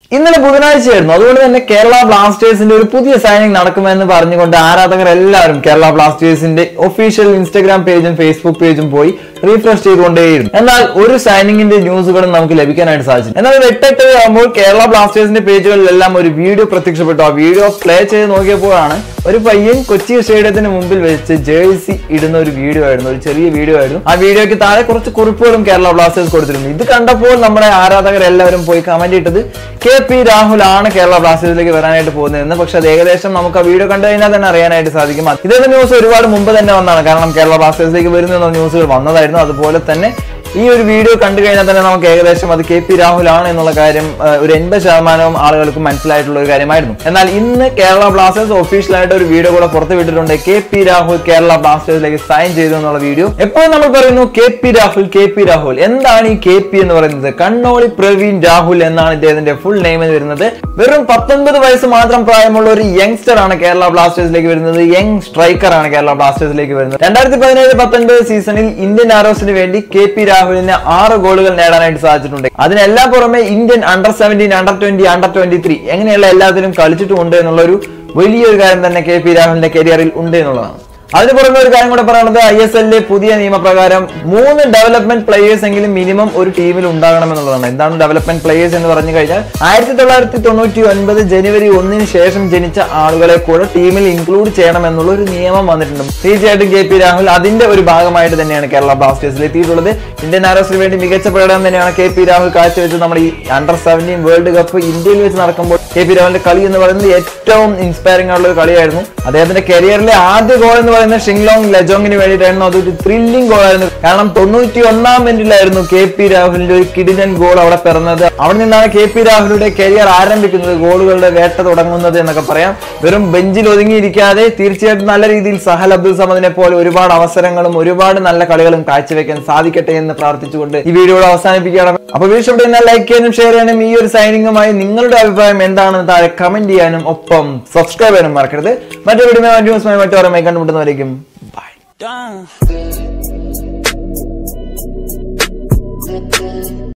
ഇന്നലെ ബുധനാഴ്ചയായിരുന്നു അതുകൊണ്ട് തന്നെ കേരള ബ്ലാസ്റ്റേഴ്സിന്റെ ഒരു പുതിയ സൈനിങ് നടക്കുമെന്ന് പറഞ്ഞുകൊണ്ട് ആരാധകർ എല്ലാവരും കേരള ബ്ലാസ്റ്റേഴ്സിന്റെ ഒഫീഷ്യൽ ഇൻസ്റ്റഗ്രാം പേജും ഫേസ്ബുക്ക് പേജും പോയി റീഫ്രഷ് ചെയ്തുകൊണ്ടേയിരുന്നു എന്നാൽ ഒരു സൈനിങ്ങിന്റെ ന്യൂസുകളും നമുക്ക് ലഭിക്കാനായിട്ട് സാധിച്ചു എന്നാൽ ഒരു എട്ടെട്ട് ആകുമ്പോൾ കേരള ബ്ലാസ്റ്റേഴ്സിന്റെ പേജുകളിലെല്ലാം ഒരു വീഡിയോ പ്രത്യക്ഷപ്പെട്ടു ആ വീഡിയോ പ്ലേ ചെയ്ത് നോക്കിയപ്പോഴാണ് ഒരു പയ്യൻ കൊച്ചി സ്റ്റേഡിയത്തിന് മുമ്പിൽ വെച്ച് ജേഴ്സി ഇടുന്ന ഒരു വീഡിയോ ആയിരുന്നു ഒരു ചെറിയ വീഡിയോ ആയിരുന്നു ആ വീഡിയോയ്ക്ക് താഴെ കുറച്ച് കുറിപ്പുകളും കേരള ബ്ലാസ്റ്റേഴ്സ് കൊടുത്തിരുന്നു ഇത് കണ്ടപ്പോൾ നമ്മുടെ ആരാധകർ എല്ലാവരും പോയി കമന്റ് ഇട്ടത് കെ പി രാഹുൽ ആണ് കേരള ബ്ലാസ്റ്റേഴ്സിലേക്ക് വരാനായിട്ട് പോകുന്നതെന്ന് പക്ഷെ അത് ഏകദേശം നമുക്ക് ആ വീഡിയോ കണ്ടു കഴിഞ്ഞാൽ തന്നെ അറിയാനായിട്ട് സാധിക്കും ഇതേ ന്യൂസ് ഒരുപാട് മുമ്പ് തന്നെ വന്നതാണ് കാരണം കേരള ബ്ലാസ്റ്റേഴ്സിലേക്ക് വരുന്ന ന്യൂസുകൾ വന്നതായിരുന്നു അതുപോലെ തന്നെ ഈ ഒരു വീഡിയോ കണ്ടു കഴിഞ്ഞാൽ തന്നെ നമുക്ക് ഏകദേശം അത് കെ പി രാഹുൽ ആണ് എന്നുള്ള കാര്യം ആ, ഒരു എൺപത് ശതമാനവും ആളുകൾക്ക് മനസ്സിലായിട്ടുള്ള ഒരു കാര്യമായിരുന്നു എന്നാൽ ഇന്ന് കേരള ബ്ലാസ്റ്റേഴ്സ് ഒഫീഷ്യലായിട്ട് ഒരു വീഡിയോ കൂടെ പുറത്തു വിട്ടിട്ടുണ്ട് കെ പി രാഹുൽ കേരള ബ്ലാസ്റ്റേഴ്സിലേക്ക് സൈൻ ചെയ്തു എന്നുള്ള വീഡിയോ എപ്പോഴും നമ്മൾ പറയുന്നു K P Rahul K P Rahul എന്താണ് ഈ കെ പി എന്ന് പറയുന്നത് കണ്ണോളി പ്രവീൺ രാഹുൽ എന്നാണ് ഇദ്ദേഹത്തിന്റെ ഫുൾ നെയിം എന്ന് വരുന്നത് വെറും പത്തൊൻപത് വയസ്സ് മാത്രം പ്രായമുള്ള ഒരു യങ്സ്റ്റർ ആണ് കേരള ബ്ലാസ്റ്റേഴ്സിലേക്ക് വരുന്നത് യങ് സ്ട്രൈക്കർ ആണ് കേരള ബ്ലാസ്റ്റേഴ്സിലേക്ക് വരുന്നത് രണ്ടായിരത്തി പതിനേഴ് പത്തൊൻപത് സീസണിൽ ഇന്ത്യൻ ആരോസിന് വേണ്ടി കെ പി രാഹുലിന് ആറ് ഗോളുകൾ നേടാനായിട്ട് സാധിച്ചിട്ടുണ്ട് അതിനെല്ലാം പുറമെ Indian under seventeen under twenty under twenty three എങ്ങനെയുള്ള എല്ലാത്തിലും കളിച്ചിട്ടുമുണ്ട് എന്നുള്ള ഒരു വലിയൊരു കാര്യം തന്നെ കെ പി രാഹുലിന്റെ കരിയറിൽ ഉണ്ട് എന്നുള്ളതാണ് അതിന് പുറമെ ഒരു കാര്യം കൂടെ പറയുന്നത് ഐ എസ് എല്ലിലെ പുതിയ നിയമപ്രകാരം മൂന്ന് ഡെവലപ്മെന്റ് പ്ലേയേഴ്സ് എങ്കിലും മിനിമം ഒരു ടീമിൽ ഉണ്ടാകണം എന്നുള്ളതാണ് എന്താണ് ഡെവലപ്മെന്റ് പ്ലേയേഴ്സ് എന്ന് പറഞ്ഞു കഴിഞ്ഞാൽ ആയിരത്തി തൊള്ളായിരത്തി തൊണ്ണൂറ്റി ഒൻപത് ജനുവരി ഒന്നിന് ശേഷം ജനിച്ച ആളുകളെ കൂടെ ടീമിൽ ഇൻക്ലൂഡ് ചെയ്യണം എന്നുള്ള ഒരു നിയമം വന്നിട്ടുണ്ട് തീർച്ചയായിട്ടും കെ പി രാഹുൽ അതിന്റെ ഒരു ഭാഗമായിട്ട് തന്നെയാണ് കേരള ബ്ലാസ്റ്റേഴ്സിൽ എത്തിയിട്ടുള്ളത് ഇന്ത്യൻ ആരോസിന് വേണ്ടി മികച്ച പ്രകടനം തന്നെയാണ് കെ പി രാഹുൽ കാഴ്ചവെച്ചത് നമ്മുടെ ഈ അണ്ടർ സെവൻറ്റീൻ വേൾഡ് കപ്പ് ഇന്ത്യയിൽ വെച്ച് നടക്കുമ്പോൾ കെ പി രാഹുലിന്റെ കളി എന്ന് പറയുന്നത് ഏറ്റവും ഇൻസ്പയറിംഗ് ആയിട്ടുള്ള ഒരു കളിയായിരുന്നു അദ്ദേഹത്തിന്റെ കരിയറിലെ ആദ്യ ഗോൾ എന്ന് പറയുന്നത് ഷിങ്ലോങ് ലജോങ്ങിന് വേണ്ടിയിട്ടായിരുന്നു അതൊരു ത്രില്ലിംഗ് ഗോൾ ആയിരുന്നു കാരണം തൊണ്ണൂറ്റി ഒന്നാം മിനിറ്റിലായിരുന്നു കെ പി രാഹുലിന്റെ ഒരു കിടിലൻ ഗോൾ അവിടെ പിറന്നത് അവിടെ നിന്നാണ് കെ പി രാഹുലിന്റെ കരിയർ ആരംഭിക്കുന്നത് ഗോളുകളുടെ വേട്ട തുടങ്ങുന്നത് എന്നൊക്കെ പറയാം വെറും ബെഞ്ചിൽ ഒതുങ്ങിയിരിക്കാതെ തീർച്ചയായിട്ടും നല്ല രീതിയിൽ സഹൽ അബ്ദുൽ സമദിനെ പോലെ ഒരുപാട് അവസരങ്ങളും ഒരുപാട് നല്ല കളികളും കാഴ്ചവെക്കാൻ സാധിക്കട്ടെ എന്ന് പ്രാർത്ഥിച്ചുകൊണ്ട് ഈ വീഡിയോ അവസാനിപ്പിക്കുകയാണ് അപ്പൊ വീഡിയോ ഇഷ്ടപ്പെട്ട ലൈക്ക് ചെയ്യാനും ഷെയർ ചെയ്യാനും ഈ ഒരു സൈനിങ്ങുമായി നിങ്ങളുടെ അഭിപ്രായം എന്താണെന്ന് താഴെ കമന്റ് ചെയ്യാനും ഒപ്പം സബ്സ്ക്രൈബ് ചെയ്യാനും മറക്കരുത് മറ്റൊരു വീഡിയോ ന്യൂസുമായി മറ്റോരമായി കണ്ടുമുട്ടുന്നവരേക്കും ബൈ Done.